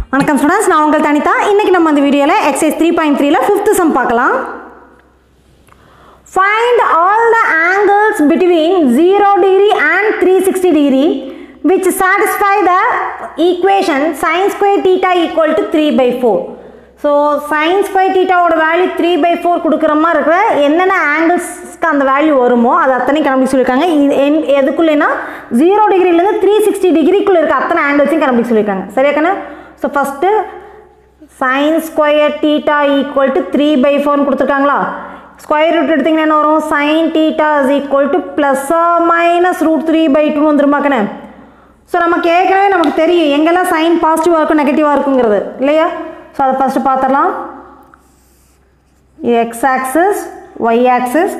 வணக்கம் ஸ்டூடெண்ட்ஸ் நான் உங்கள் தனிதா இன்னைக்கு நம்ம இந்த வீடியோவில் எக்ஸசைஸ் த்ரீ பாயிண்ட் த்ரீல ஃபிஃப்த் சம் பார்க்கலாம் find all the angles between zero degree and three sixty degree which satisfy the equation sine square theta equal to three by four so sine square டீட்டாவோட value three by four கொடுக்குற மாதிரி இருக்கிற என்னென்ன ஆங்கிள்ஸ்க்கு அந்த value வருமோ அது அத்தனை கண்டுபிடிச்சு சொல்லியிருக்காங்க இது என் எதுக்குள்ளேனா ஜீரோ டிகிரிலேருந்து த்ரீ சிக்ஸ்டி டிகிரிக்குள்ளே இருக்க அத்தனை ஆங்கிள்ஸையும் கண்டுபிடிச்சு சொல்லியிருக்காங்க சரியா கண்ணு so first sine square theta equal to three by ஃபோர்னு கொடுத்துருக்காங்களா ஸ்கொயர் ரூட் எடுத்திங்கன்னா என்ன வரும் sine theta is equal to plus minus root three by டூன்னு வந்துருமாக்கண்ணே ஸோ நமக்கு ஏற்கனவே நமக்கு தெரியும் எங்கெல்லாம் சைன் பாசிட்டிவாக இருக்கும் நெகட்டிவாக இருக்குங்கிறது இல்லையா ஸோ அதை ஃபஸ்ட்டு பார்த்துடலாம் எக்ஸ் ஆக்சிஸ் ஒய் ஆக்சிஸ்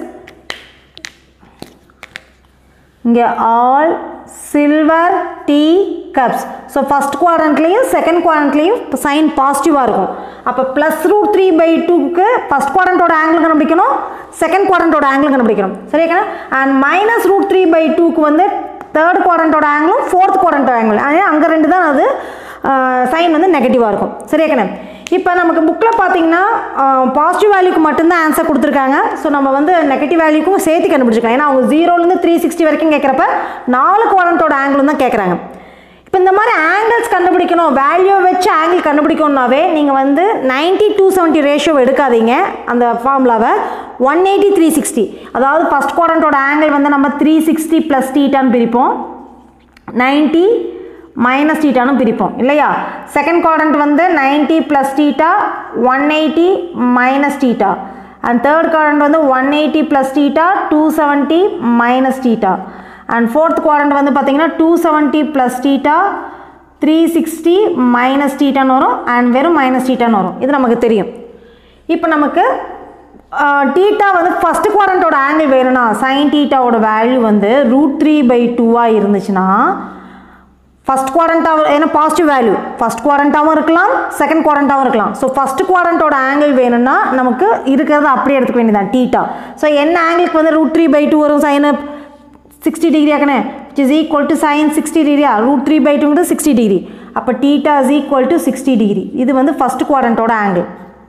இங்கே all silver tea cups so first குவாரண்ட்லேயும் செகண்ட் குவாரண்ட்லேயும் சைன் பாசிட்டிவாக இருக்கும் அப்போ ப்ளஸ் ரூட் த்ரீ பை டூக்கு ஃபஸ்ட் குவாரண்ட்டோட ஆங்கிள் கண்டுபிடிக்கணும் செகண்ட் குவாரண்ட்டோட ஆங்கிள் கண்டுபிடிக்கணும் சரியா and minus root three by டூக்கு வந்து தேர்ட் குவாரண்ட்டோட ஆங்கிளும் ஃபோர்த் குவாரண்ட்டோட ஆங்கிள் அதே அங்கே ரெண்டு தான் அது சைன் வந்து நெகட்டிவாக இருக்கும் சரியா கண்ணே இப்போ நமக்கு புக்கில் பார்த்தீங்கன்னா பாசிட்டிவ் வேல்யூக்கு மட்டும்தான் ஆன்சர் கொடுத்துருக்காங்க ஸோ நம்ம வந்து நெகட்டிவ் வேல்யூக்கும் சேர்த்து கண்டுபிடிச்சிருக்காங்க ஏன்னா அவங்க ஜீரோலேருந்து த்ரீ சிக்ஸ்டி வரைக்கும் கேட்குறப்ப நாலு குவாரண்ட்டோட ஆங்கிளும் தான் கேட்குறாங்க இப்போ இந்த மாதிரி ஆங்கிள்ஸ் கண்டுபிடிக்கணும் வேல்யூ வச்சு ஆங்கிள் கண்டுபிடிக்கணும்னாவே நீங்கள் வந்து நைன்ட்டி டூ செவன்ட்டி ரேஷியோ எடுக்காதீங்க அந்த ஃபார்முலாவை ஒன் எயிட்டி த்ரீ சிக்ஸ்டி அதாவது ஃபஸ்ட் குவாரண்ட்டோட ஆங்கிள் வந்து நம்ம த்ரீ சிக்ஸ்டி ப்ளஸ் டீட்டான்னு பிரிப்போம் நைன்ட்டி மைனஸ் டீட்டானும் பிரிப்போம் இல்லையா செகண்ட் குவாட்ரண்ட் வந்து ninety plus theta one eighty minus theta and third quadrant வந்து one eighty plus theta two seventy minus theta and fourth quadrant வந்து பார்த்தீங்கன்னா two seventy plus theta three sixty minus டீட்டான்னு வரும் and வெறும் minus டீட்டான்னு வரும் இது நமக்கு தெரியும் இப்போ நமக்கு டீட்டா வந்து ஃபஸ்ட் குவாரண்ட்டோட ஆங்கிள் வேணும்னா சைன் டீட்டாவோட வேல்யூ வந்து ரூட் த்ரீ பை டூவாக இருந்துச்சுன்னா ஃபஸ்ட் குவாரண்ட்டாக ஏன்னா பாசிட்டிவ் வேல்யூ ஃபஸ்ட் குவாரண்ட்டாகவும் இருக்கலாம் செகண்ட் குவாரண்ட்டாகவும் இருக்கலாம் ஸோ ஃபஸ்ட் குவாரண்ட்டோட ஆங்கிள் வேணும்னா நமக்கு இருக்கிறத அப்படியே எடுத்துக்க வேண்டியதான் டீட்டா ஸோ என்ன ஆங்கிளுக்கு வந்து ரூட் த்ரீ பை டூ வரும் சைனு சிக்ஸ்டி டிகிரி ஆக்கணே which is equal to sine sixty டிகிரியா ரூட் த்ரீ பை டூங்கிறது சிக்ஸ்டி டிகிரி அப்போ theta is equal to sixty degree இது வந்து ஃபஸ்ட் குவாரண்ட்டோட ஆங்கிள்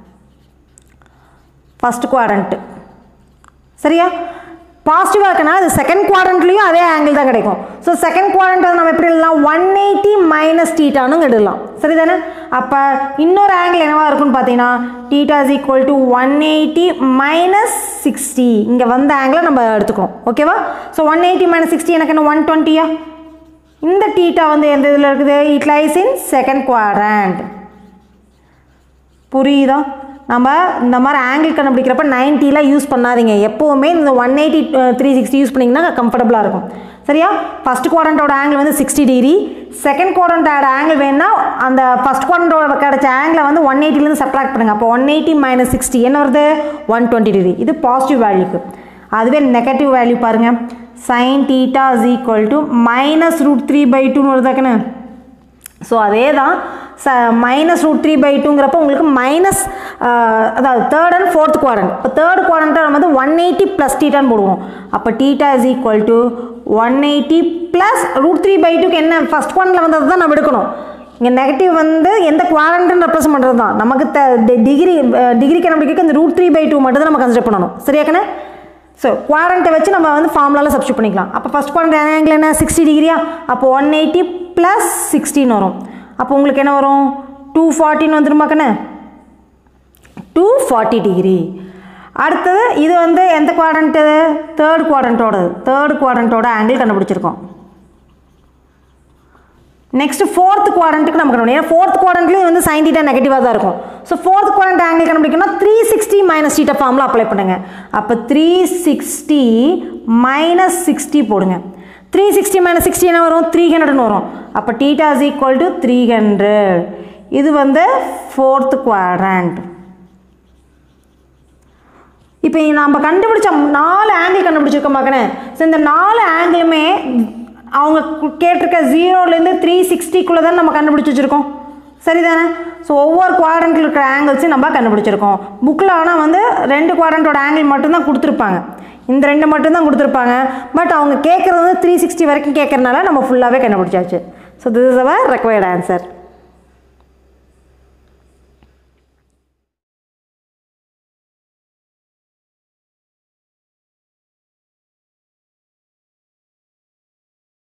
ஃபஸ்ட் குவாரண்ட்டு சரியா பாசிட்டிவாக இருக்கனால அது செகண்ட் குவாரண்ட்லேயும் அதே ஆங்கிள் தான் கிடைக்கும் ஸோ செகண்ட் குவாரண்ட் வந்து நம்ம எப்படி எழுதலாம் ஒன் எயிட்டி மைனஸ் டீட்டானு எடுக்கலாம் சரி தானே அப்போ இன்னொரு ஆங்கிள் என்னவா இருக்கும்னு பார்த்தீங்கன்னா theta is equal to one eighty minus sixty இங்கே வந்த ஆங்கிளை நம்ம எடுத்துக்கிறோம் ஓகேவா so one eighty minus sixty எனக்கு என்ன ஒன் டுவெண்ட்டியா இந்த டீட்டா வந்து எந்த இதில் இருக்குது it lies in second quadrant புரியுதா நம்ம இந்த மாதிரி ஆங்கிள் கண்டுபிடிக்கிறப்ப நைன்ட்டிலாம் யூஸ் பண்ணாதீங்க எப்போவுமே இந்த one eighty three sixty use பண்ணிங்கன்னா கம்ஃபர்டபுளாக இருக்கும் சரியா ஃபஸ்ட் குவாரண்ட்டோட ஆங்கிள் வந்து சிக்ஸ்டி டிகிரி செகண்ட் குவாரண்ட்டோட ஆங்கிள் வேணுன்னா அந்த ஃபஸ்ட் குவாரண்ட்டோட கிடைச்ச ஆங்கிளை வந்து ஒன் எயிட்டிலேருந்து சப்ராக்ட் பண்ணுங்கள் அப்போ ஒன் எயிட்டி மைனஸ் சிக்ஸ்டி என்ன வருது ஒன் டுவெண்ட்டி டிகிரி இது பாசிட்டிவ் வேல்யூக்கு அதுவே நெகட்டிவ் வேல்யூ பாருங்கள் sine theta is equal to minus root three by டூன்னு வருதாக்கண்ணே ஸோ அதே தான் ச மைனஸ் ரூட் த்ரீ பை டூங்கிறப்ப உங்களுக்கு மைனஸ் அதாவது தேர்ட் அண்ட் ஃபோர்த் குவாரண்ட் இப்போ தேர்ட் குவாரண்ட்டை நம்ம வந்து ஒன் எயிட்டி ப்ளஸ் டீட்டான்னு போடுவோம் அப்போ theta is equal to one eighty plus root three by டூக்கு என்ன ஃபஸ்ட் குவாரண்ட்டில் வந்தது தான் நம்ம எடுக்கணும் இங்கே நெகட்டிவ் வந்து எந்த குவாரண்ட்டுன்னு ரெப்ரசன்ட் பண்ணுறது தான் நமக்கு த டிகிரி டிகிரி கண்டுபிடிக்க இந்த ரூட் த்ரீ பை டூ மட்டும் தான் நம்ம கன்சிடர் பண்ணணும் சரியாக்கண்ணே ஸோ குவாரண்ட்டை வச்சு நம்ம வந்து ஃபார்முலாவில் சப்ஸ்டியூட் பண்ணிக்கலாம் அப்போ ஃபஸ்ட் குவாரண்ட் ஆங்கிள் என்ன சிக்ஸ்டி டிகிரியா அப்போ ஒன் எயிட்டி ப்ளஸ் சிக்ஸ்டின் வரும் அப்போ உங்களுக்கு என்ன வரும் டூ ஃபார்ட்டின்னு வந்துருமாக்கண்ணே டூ ஃபார்ட்டி டிகிரி அடுத்தது இது வந்து எந்த குவாரண்ட்டு தேர்ட் குவாரண்ட்டோடது தேர்ட் குவாரண்ட்டோட ஆங்கிள் கண்டுபிடிச்சிருக்கோம் நெக்ஸ்ட் ஃபோர்த் குவாரண்ட்டுக்கு நம்ம கண்டுபிடிக்கும் ஏன்னா ஃபோர்த் குவாரண்ட்லேயும் வந்து சைன் டீட்டா நெகட்டிவாக தான் இருக்கும் ஸோ ஃபோர்த் குவாரண்ட் ஆங்கிள் கண்டுபிடிக்கணும்னா த்ரீ சிக்ஸ்டி மைனஸ் டீட்டா ஃபார்மில் அப்ளை பண்ணுங்க அப்போ த்ரீ சிக்ஸ்டி மைனஸ் சிக்ஸ்டி போடுங்க த்ரீ சிக்ஸ்டி மைனஸ் சிக்ஸ்டி என்ன வரும் த்ரீ ஹண்ட்ரட்னு வரும் அப்போ theta is equal to three hundred இது வந்து ஃபோர்த் குவாரண்ட் இப்போ நம்ம கண்டுபிடிச்ச நாலு ஆங்கிள் கண்டுபிடிச்சிருக்கோம் பார்க்கணே ஸோ இந்த நாலு ஆங்கிளுமே அவங்க கேட்டிருக்க ஜீரோலேருந்து த்ரீ சிக்ஸ்டிக்குள்ளே தான் நம்ம கண்டுபிடிச்சி வச்சுருக்கோம் சரிதானே ஸோ ஒவ்வொரு குவாட்ரண்ட்டில் இருக்கிற ஆங்கிள்ஸையும் நம்ம கண்டுபிடிச்சிருக்கோம் புக்கில் ஆனால் வந்து ரெண்டு குவாட்ரண்ட்டோட ஆங்கிள் மட்டும்தான் கொடுத்துருப்பாங்க இந்த ரெண்டு மட்டும்தான் கொடுத்துருப்பாங்க பட் அவங்க கேட்குறது வந்து த்ரீ சிக்ஸ்டி வரைக்கும் கேட்குறனால நம்ம ஃபுல்லாகவே கண்டுபிடிச்சாச்சு so this is our required answer